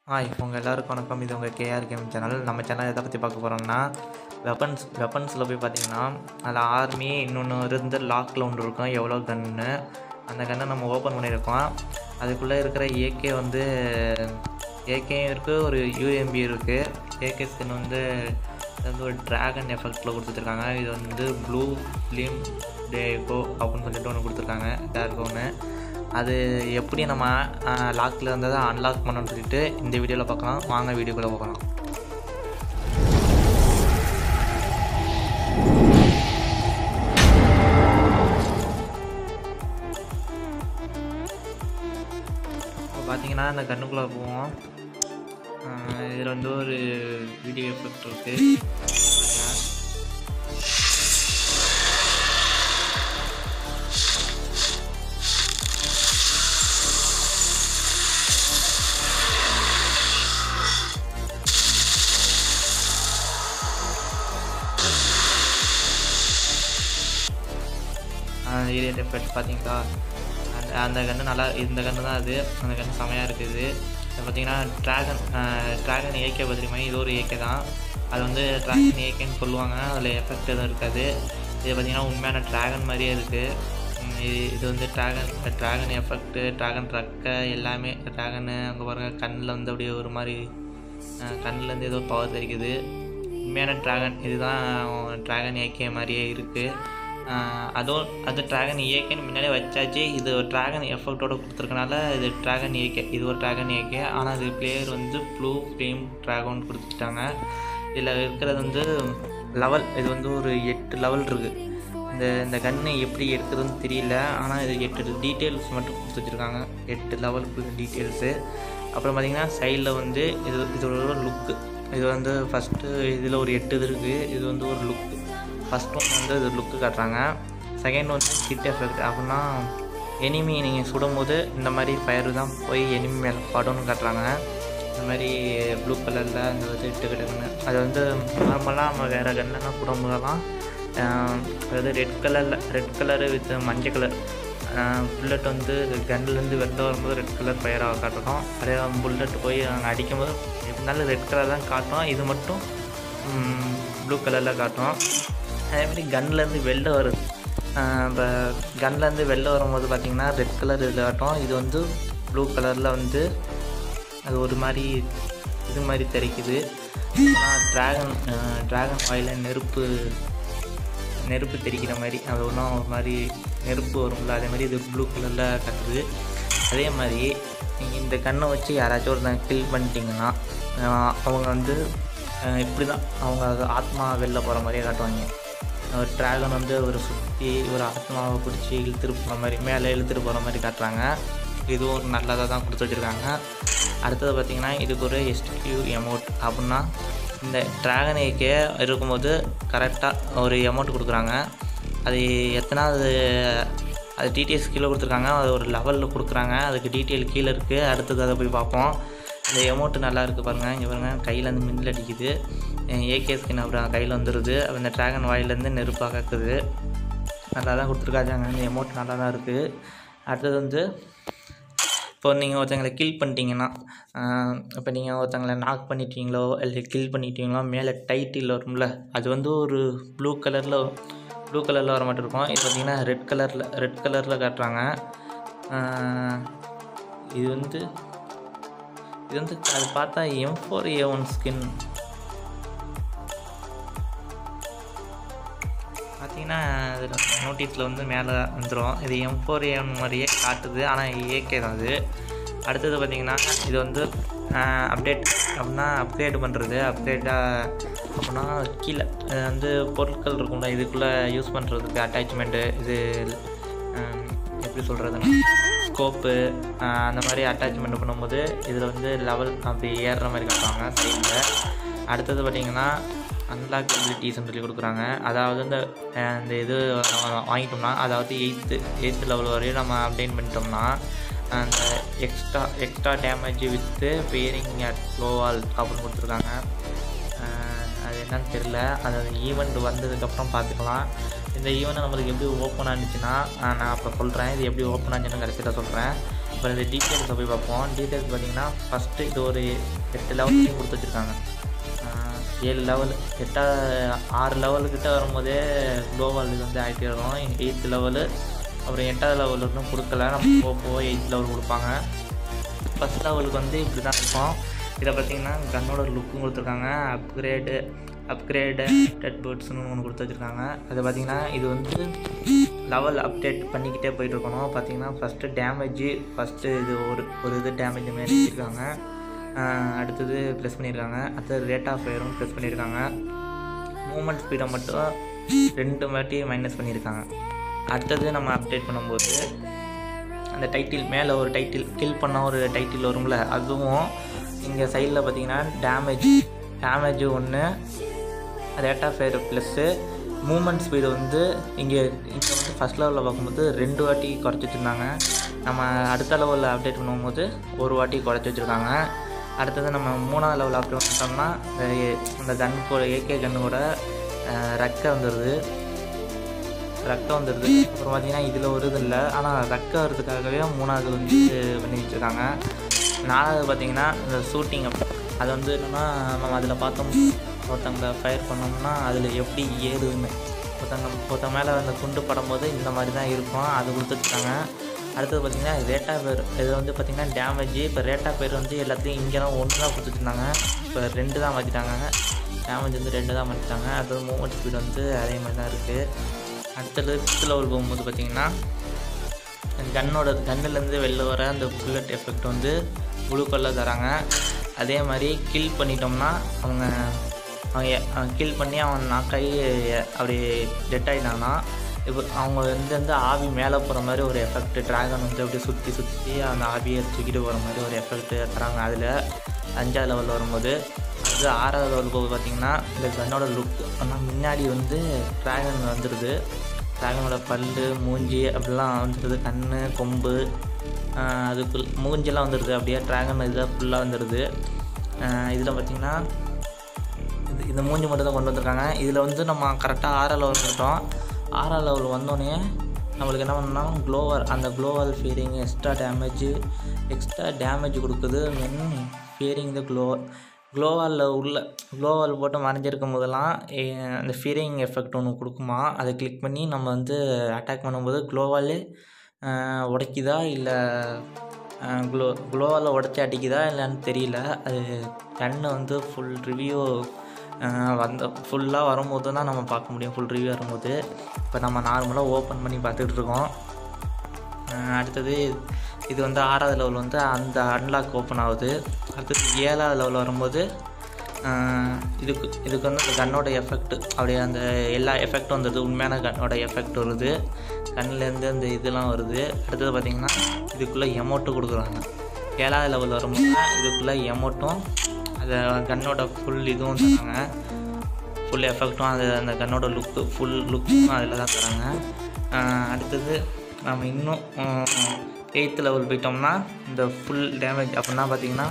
hi உங்கள் எல்லாருக்கும் வணக்கம் இது உங்கள் கேஆர் கேம் சேனல் நம்ம சேனல் எதை பற்றி பார்க்க போகிறோம்னா வெப்பன்ஸ் வெப்பன்ஸில் போய் பார்த்தீங்கன்னா அதில் ஆர்மி இன்னொன்று இருந்து லாக்கில் ஒன்று இருக்கும் எவ்வளோ கன்னு அந்த கன்னை நம்ம ஓப்பன் பண்ணியிருக்கோம் அதுக்குள்ளே இருக்கிற ஏகே வந்து ஏகேயும் இருக்குது ஒரு யூஎம்பி இருக்குது ஏகே ஸ்கின் வந்து இது வந்து ஒரு ட்ராகன் எஃபெக்டில் கொடுத்துருக்காங்க இது வந்து ப்ளூ ஃபிலிம் டேகோ அப்படின்னு சொல்லிட்டு ஒன்று கொடுத்துருக்காங்க டேர்கோ ஒன்று அது எப்படி நம்ம லாக்கில் இருந்ததை அன்லாக் பண்ணணும்னு சொல்லிட்டு இந்த வீடியோவில் பார்க்கலாம் வாங்க வீடியோக்குள்ளே பார்க்கலாம் இப்போ பார்த்தீங்கன்னா இந்த கண்ணுக்குள்ளே போவோம் இதில் வந்து ஒரு வீடியோ எஃபெக்ட் இருக்குது ஏரியல் எஃபெக்ட் பார்த்தீங்களா அந்த அந்த கன்று நல்லா இந்த கன்று தான் அது அந்த கன்று செமையாக இருக்குது இது பார்த்தீங்கன்னா ட்ராகன் ட்ராகன் ஏகே பத்திரிமா இது ஒரு ஏகே தான் அது வந்து ட்ராகன் ஏகேன்னு சொல்லுவாங்க அதில் எஃபெக்ட் எதுவும் இருக்காது இது பார்த்தீங்கன்னா உண்மையான ட்ராகன் மாதிரியே இருக்குது இது இது வந்து ட்ராகன் ட்ராகன் எஃபெக்ட்டு ட்ராகன் ட்ரக்கை எல்லாமே ட்ராகனு அங்கே பாருங்கள் கண்ணில் வந்து அப்படியே ஒரு மாதிரி கண்ணிலேருந்து ஏதோ பவர் தெரிக்குது உண்மையான ட்ராகன் இதுதான் ட்ராகன் ஏகே மாதிரியே இருக்குது அதுவும் அது ட்ராகன் ஏகேன்னு முன்னாடியே வச்சாச்சு இது ஒரு ட்ராகன் எஃபெக்டோட கொடுத்துருக்கனால இது ட்ராகன் ஏகே இது ஒரு ட்ராகன் ஏகே ஆனால் இது பிளேயர் வந்து ப்ளூ ஃப்ளேம் ட்ராகன் கொடுத்துட்டாங்க இதில் இருக்கிறது வந்து லெவல் இது வந்து ஒரு எட்டு லெவல் இருக்குது இந்த இந்த கன்று எப்படி எடுக்கிறதுன்னு தெரியல ஆனால் இது எட்டு டீட்டெயில்ஸ் மட்டும் கொடுத்து வச்சுருக்காங்க எட்டு லெவலுக்குள்ள டீட்டெயில்ஸு அப்புறம் பார்த்திங்கன்னா சைடில் வந்து இது இதோட லுக்கு இது வந்து ஃபஸ்ட்டு இதில் ஒரு எட்டு இது இருக்குது இது வந்து ஒரு லுக்கு ஃபஸ்ட் ஒன் வந்து இது லுக்கு காட்டுறாங்க செகண்ட் வந்து ஹிட் எஃபெக்ட் அப்படின்னா எனிமி நீங்கள் சுடும்போது இந்த மாதிரி ஃபயர் தான் போய் எனிமி மேலே படம்னு காட்டுறாங்க இந்த மாதிரி ப்ளூ கலரில் அந்த வந்து இட்டு கிடக்குன்னு அது வந்து நார்மலாக நம்ம வேறு கன்லாம் சுடும்போதெல்லாம் அதாவது ரெட் கலரில் ரெட் கலரு வித் மஞ்சள் கலர் புல்லட் வந்து கன்லேருந்து வெளில வரும்போது ரெட் கலர் ஃபயராக காட்டணும் அதே புல்லட் போய் அங்கே அடிக்கும்போது எப்படினாலும் ரெட் கலர் தான் காட்டும் இது மட்டும் ப்ளூ கலரில் காட்டும் அதேமாதிரி கன்லேருந்து வெளில வருது இப்போ கன்லேருந்து வெளில வரும்போது பார்த்திங்கன்னா ரெட் கலர் இதில் காட்டும் இது வந்து ப்ளூ கலரில் வந்து அது ஒரு மாதிரி இது மாதிரி தெரிக்குது ஆனால் ட்ராகன் ட்ராகன் வாயில் நெருப்பு நெருப்பு தெரிக்கிற மாதிரி அது ஒன்றும் ஒரு மாதிரி நெருப்பு வரும்ல அதே மாதிரி இது ப்ளூ கலரில் கட்டுது அதே மாதிரி நீங்கள் இந்த கண்ணை வச்சு யாராச்சும் ஒருத்தன் கில் பண்ணிட்டீங்கன்னா அவங்க வந்து இப்படி தான் அவங்க ஆத்மா வெளில போகிற மாதிரியே காட்டுவாங்க ஒரு ட்ராகன் வந்து ஒரு சுற்றி ஒரு ஆத்மாவை பிடிச்சி இழுத்துட்டு போகிற மாதிரி மேலே இழுத்துட்டு போகிற மாதிரி காட்டுறாங்க இதுவும் ஒரு நல்லதாக தான் கொடுத்து வச்சுருக்காங்க அடுத்தது பார்த்திங்கன்னா இதுக்கு ஒரு எஸ்டியூ எமௌண்ட் அப்படின்னா இந்த ட்ராகன் ஏக்கே இருக்கும்போது கரெக்டாக ஒரு எமௌண்ட் கொடுக்குறாங்க அது எத்தனாவது அது டீட்டெயில்ஸ் கீழே கொடுத்துருக்காங்க அது ஒரு லெவலில் கொடுக்குறாங்க அதுக்கு டீட்டெயில் கீழே இருக்குது அடுத்தது அதை போய் பார்ப்போம் இந்த எமௌண்ட்டு நல்லா இருக்குது பாருங்கள் இங்கே பாருங்கள் கையில் வந்து மின்னல் அடிக்குது ஏகே ஸ்கின் அப்புறம் கையில் வந்துடுது அந்த ட்ராகன் வாயிலேருந்து நெருப்பாக கக்குது நல்லா தான் கொடுத்துருக்காங்க இந்த எமௌண்ட் நல்லா தான் இருக்குது அடுத்தது வந்து இப்போ நீங்கள் ஒருத்தங்களை கில் பண்ணிட்டீங்கன்னா இப்போ நீங்கள் ஒருத்தங்களை நாக் பண்ணிட்டீங்களோ இல்லை கில் பண்ணிட்டீங்களோ மேலே டைட்டில் வரும்ல அது வந்து ஒரு ப்ளூ கலரில் ப்ளூ கலரில் வர மாட்டேன் இருக்கும் இது பார்த்திங்கன்னா ரெட் கலரில் ரெட் கலரில் காட்டுறாங்க இது வந்து இது வந்து அது பார்த்தா M four A one skin பார்த்தீங்கன்னா அதில் நோட்டீஸில் வந்து மேலே வந்துடும் இது எம் ஃபோர் ஏ ஒன் மாதிரியே காட்டுது ஆனால் ஏகே தான் அது அடுத்தது பார்த்திங்கன்னா இது வந்து அப்டேட் அப்படின்னா அப்கிரேட் பண்ணுறது அப்கிரேட்டாக அப்படின்னா கீழே வந்து பொருட்கள் இருக்கும்ல இதுக்குள்ளே யூஸ் பண்ணுறதுக்கு அட்டாச்மெண்ட்டு இது எப்படி சொல்கிறதுன்னா ஸ்கோப்பு அந்த மாதிரி அட்டாச்மெண்ட் பண்ணும்போது இதில் வந்து லெவல் அப்படி ஏறுற மாதிரி காட்டுவாங்க சைடில் அடுத்தது பார்த்திங்கன்னா அன்லாக்கபிலிட்டிஸ்ன்னு சொல்லி கொடுக்குறாங்க அதாவது இந்த இந்த இது வாங்கிட்டோம்னா அதாவது எயித்து எயித்து லெவல் வரையும் நம்ம அப்டேட் பண்ணிட்டோம்னா அந்த extra extra damage with bearing at லோவால் அப்படின்னு கொடுத்துருக்காங்க அது என்னன்னு தெரில அது ஈவெண்ட் வந்ததுக்கப்புறம் பார்த்துக்கலாம் இந்த ஈவெண்ட்டை நம்மளுக்கு எப்படி ஓப்பன் ஆனிச்சுன்னா நான் அப்போ சொல்கிறேன் இது எப்படி ஓப்பன் ஆச்சுன்னு கடைசியில் சொல்கிறேன் இப்போ இந்த டீட்டெயில்ஸை போய் பார்ப்போம் டீட்டெயில்ஸ் பார்த்தீங்கன்னா ஃபஸ்ட்டு இது ஒரு எட்டு லெவல் கொடுத்து வச்சுருக்காங்க ஆஹ் ஏழு லெவல் எட்டா ஆறு லெவலுக்கிட்ட வரும்போதே குளோவால் இது வந்து ஆக்டிவ் ஆகும் எயித்து லெவலு அப்புறம் எட்டாவது லெவல் இன்னும் கொடுக்கல நம்ம போக போக எயித் லெவல் கொடுப்பாங்க ஃபஸ்ட் லெவலுக்கு வந்து இப்படி தான் இருக்கும் இதை பார்த்தீங்கன்னா கன்னோட லுக்கும் கொடுத்துருக்காங்க அப்கிரேடு அப்கிரேடு டெட் பேர்ட்ஸ்னு ஒன்று கொடுத்து வச்சுருக்காங்க அது பார்த்தீங்கன்னா இது வந்து லெவல் அப்டேட் பண்ணிக்கிட்டே போயிட்டு இருக்கணும் பார்த்தீங்கன்னா ஃபஸ்ட்டு டேமேஜு ஃபஸ்ட்டு இது ஒரு ஒரு இது டேமேஜ் மாரி வச்சுருக்காங்க அடுத்தது ப்ளஸ் பண்ணியிருக்காங்க அடுத்தது ரேட் ஆஃப் ஃபயரும் ப்ளஸ் பண்ணியிருக்காங்க மூமெண்ட் ஸ்பீடை மட்டும் ரெண்டு வாட்டி மைனஸ் பண்ணியிருக்காங்க அடுத்தது நம்ம அப்டேட் பண்ணும்போது அந்த டைட்டில் மேலே ஒரு டைட்டில் கில் பண்ண ஒரு டைட்டில் வரும்ல அதுவும் இங்கே சைடில் பார்த்தீங்கன்னா டேமேஜ் டேமேஜ் ஒன்று rate of fire plus movement speed வந்து இங்கே இங்கே வந்து ஃபஸ்ட் லெவலில் பார்க்கும்போது ரெண்டு வாட்டி குறைச்சி வச்சுருந்தாங்க நம்ம அடுத்த லெவலில் அப்டேட் பண்ணும்போது ஒரு வாட்டி குறைச்சி வச்சுருக்காங்க அடுத்தது நம்ம மூணாவது லெவலில் அப்டேட் பண்ணிட்டோம்னா இந்த- இந்த கன் கூட ஏகே கன்னோட ரெக்கை வந்துடுது ரெக்கை வந்துடுது அப்புறம் பார்த்தீங்கன்னா இதில் ஒரு இது இல்லை ஆனால் ரெக்கை வர்றதுக்காகவே மூணாவது வந்து பண்ணி வச்சுருக்காங்க நாலாவது பார்த்தீங்கன்னா இந்த ஷூட்டிங் அது வந்து என்னென்னா நம்ம அதில் பார்த்தோம் ஒருத்தங்க ஃபயர் பண்ணோம்னா அதில் எப்படி ஏறுதுன்னு ஒருத்தங்க ஒருத்தங்க மேலே அந்த குண்டு படும்போது இந்த மாதிரி தான் இருக்கும் அது கொடுத்துருக்காங்க அடுத்தது பார்த்தீங்கன்னா ரேட்டா பேர் இது வந்து பார்த்தீங்கன்னா டேமேஜ் இப்போ ரேட்டா பேர் வந்து எல்லாத்துலேயும் இங்கெல்லாம் ஒன்று தான் கொடுத்துருந்தாங்க இப்போ ரெண்டு தான் மாற்றிட்டாங்க டேமேஜ் வந்து ரெண்டு தான் மாற்றிட்டாங்க அடுத்தது மூமெண்ட் ஸ்பீட் வந்து அதே மாதிரி தான் இருக்குது அடுத்தது ஃபிஃப்த் லெவல் போகும்போது பார்த்தீங்கன்னா கன்னோட கன்னுலேருந்து வெளில வர அந்த புல்லட் எஃபெக்ட் வந்து ப்ளூ கலர் தராங்க அதே மாதிரி கில் பண்ணிட்டோம்னா அவங்க அவங்க கில் பண்ணி அவன் நாக்காயி அப்படி டெட் ஆகிட்டாங்கன்னா இப்போ அவங்க வந்து வந்து ஆவி மேலே போகிற மாதிரி ஒரு எஃபெக்ட் ட்ராகன் வந்து அப்படியே சுற்றி சுற்றி அந்த ஆவியை தூக்கிட்டு போகிற மாதிரி ஒரு எஃபெக்ட் தராங்க அதில் அஞ்சாவது லெவலில் வரும்போது அது ஆறாவது லெவல் போக பார்த்தீங்கன்னா இந்த கன்னோட லுக் ஆனால் முன்னாடி வந்து ட்ராகன் வந்துடுது ட்ராகனோட பல்லு மூஞ்சி அப்படிலாம் வந்துடுது கண் கொம்பு ஆஹ் அதுக்கு மூஞ்செல்லாம் வந்துடுது அப்படியே ட்ராகன் இதில் ஃபுல்லாக வந்துடுது இதில் பார்த்தீங்கன்னா இது இந்த மூஞ்சி மட்டும் தான் கொண்டு வந்திருக்காங்க இதில் வந்து நம்ம கரெக்டாக ஆறாம் லெவல் வந்துட்டோம் ஆறாம் லெவல் வந்தோடனே நம்மளுக்கு என்ன பண்ணோம்னா க்ளோவர் அந்த க்ளோவல் ஃபீரிங் எக்ஸ்ட்ரா டேமேஜ் எக்ஸ்ட்ரா டேமேஜ் கொடுக்குது மென் ஃபீரிங் த க்ளோ க்ளோவாலில் உள்ள க்ளோவால் போட்டு மறைஞ்சிருக்கும் போதெல்லாம் ஏ- அந்த ஃபீரிங் எஃபெக்ட் ஒன்று கொடுக்குமா அதை கிளிக் பண்ணி நம்ம வந்து அட்டாக் பண்ணும்போது க்ளோவாலே உடைக்குதா இல்லை க்ளோ க்ளோவால் உடச்சி அடிக்குதா இல்லைன்னு தெரியல அது கண்ணு வந்து ஃபுல் ரிவ்யூ வந்த ஃபுல்லாக வரும்போது தான் நம்ம பார்க்க முடியும் ஃபுல் ரிவ்யூ வரும்போது இப்போ நம்ம நார்மலாக ஓப்பன் பண்ணி பார்த்துட்டு இருக்கோம் அஹ் அடுத்தது இது வந்து ஆறாவது லெவல் வந்து அந்த அன்லாக் ஓப்பன் ஆகுது அடுத்தது ஏழாவது லெவல் வரும்போது அஹ் இதுக்கு இதுக்கு வந்து அந்த கன்னோட எஃபெக்ட் அப்படியே அந்த எல்லா எஃபெக்டும் வந்துடுது உண்மையான கன்னோட எஃபெக்ட் வருது கண்ணிலேருந்து அந்த இதெல்லாம் வருது அடுத்தது பார்த்திங்கன்னா இதுக்குள்ளே எமௌண்ட்டு கொடுக்குறாங்க ஏழாவது லெவல் வரும்போது இதுக்குள்ளே எமௌண்ட்டும் அந்த கன்னோட ஃபுல் இதுவும் தராங்க ஃபுல் எஃபெக்ட்டும் அது அந்த கன்னோட லுக்கு ஃபுல் லுக்கும் அதில் தான் தராங்க ஆஹ் அடுத்தது நம்ம இன்னும் எயித்து லெவல் போயிட்டோம்னா இந்த ஃபுல் டேமேஜ் அப்படின்னா பார்த்தீங்கன்னா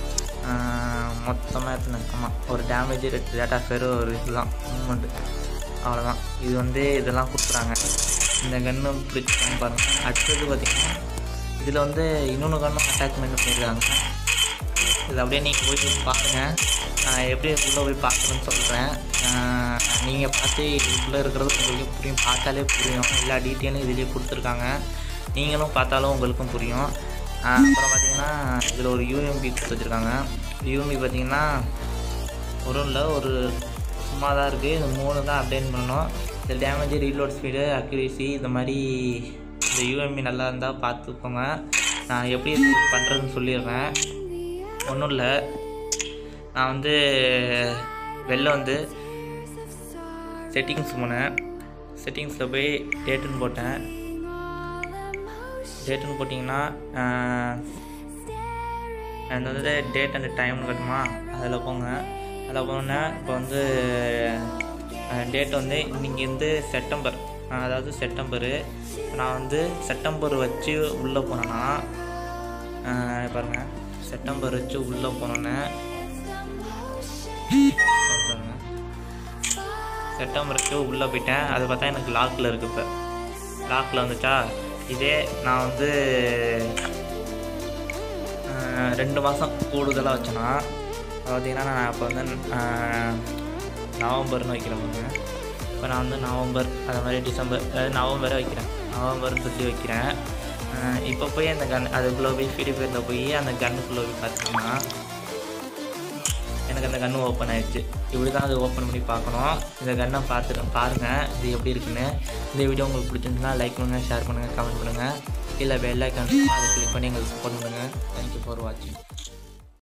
மொத்தமாக எத்தனை ஆமாம் ஒரு டேமேஜ் ரெண்டு டேட்டா ஃபேர் ஒரு இதுதான் மூமெண்ட்டு அவ்வளோதான் இது வந்து இதெல்லாம் கொடுக்குறாங்க இந்த கன்று பிடிச்சாங்க பாருங்கள் அடுத்தது பார்த்திங்கன்னா இதில் வந்து இன்னொன்று கன்னும் அட்டாச்மெண்ட் பண்ணியிருக்காங்க இது அப்படியே நீங்கள் போய் பாருங்கள் நான் எப்படி உள்ளே போய் பார்க்கணும்னு சொல்கிறேன் நீங்கள் பார்த்து இதுக்குள்ளே இருக்கிறது உங்களுக்கு புரியும் பார்த்தாலே புரியும் எல்லா டீட்டெயிலும் இதுலேயே கொடுத்துருக்காங்க நீங்களும் பார்த்தாலும் உங்களுக்கும் புரியும் ஆஹ் அப்புறம் பார்த்தீங்கன்னா இதில் ஒரு யூஎம்பி கொடுத்து வச்சுருக்காங்க யூஎம்பி பார்த்தீங்கன்னா ஒரு இல்லை ஒரு சும்மா தான் இருக்குது இந்த மூணு தான் அப்டேட் பண்ணணும் இந்த டேமேஜ் ரீலோட் ஸ்பீடு அக்யூரேசி இந்த மாதிரி இந்த யூஎம்பி நல்லா இருந்தால் பார்த்துக்கோங்க நான் எப்படி பண்ணுறதுன்னு சொல்லிடுறேன் ஒன்றும் இல்லை நான் வந்து வெளில வந்து செட்டிங்ஸ் போனேன் செட்டிங்ஸில் போய் டேட்டுன்னு போட்டேன் டேட்டுன்னு போட்டிங்கன்னா அது வந்து டேட் அண்ட் டைம்னு கட்டுமா அதில் போங்க அதில் போனேன் இப்போ வந்து டேட் வந்து இன்னைக்கு வந்து செப்டம்பர் அஹ் அதாவது செப்டம்பரு நான் வந்து செப்டம்பர் வச்சு உள்ளே போனேன்னா அஹ் பாருங்க செப்டம்பர் வச்சு உள்ளே போனோன்னே பாருங்க செப்டம்பர் வச்சு உள்ளே போயிட்டேன் அது பார்த்தா எனக்கு லாக்கில் இருக்குது இப்போ லாக்கில் வந்துச்சா இதே நான் வந்து அஹ், ரெண்டு மாதம் கூடுதலாக வச்சேன்னா பார்த்தீங்கன்னா நான் இப்போ வந்து அஹ், நவம்பர்னு வைக்கிறேன் பாருங்க இப்போ நான் வந்து நவம்பர் அது மாதிரி டிசம்பர் அதாவது நவம்பரே வைக்கிறேன் நவம்பர்னு சொல்லி வைக்கிறேன் அஹ், இப்போ போய் அந்த கன் அதுக்குள்ளே போய் ஃப்ரீ ஃபயரில் போய் அந்த கன்னுக்குள்ளே போய் பார்த்தீங்கன்னா எனக்கு அந்த கன்று ஓப்பன் ஆயிடுச்சு இப்படி தான் அது ஓப்பன் பண்ணி பார்க்கணும் இந்த கன்னை பார்த்துட்டு பாருங்கள் இது எப்படி இருக்குன்னு இந்த வீடியோ உங்களுக்கு பிடிச்சிருந்துச்சுன்னா லைக் பண்ணுங்கள் ஷேர் பண்ணுங்கள் கமெண்ட் பண்ணுங்கள் இல்லை பெல் ஐக்கான் அதை கிளிக் பண்ணி எங்களுக்கு சப்போர்ட் பண்ணுங்கள் தேங்க்யூ ஃபார் வாட்சிங்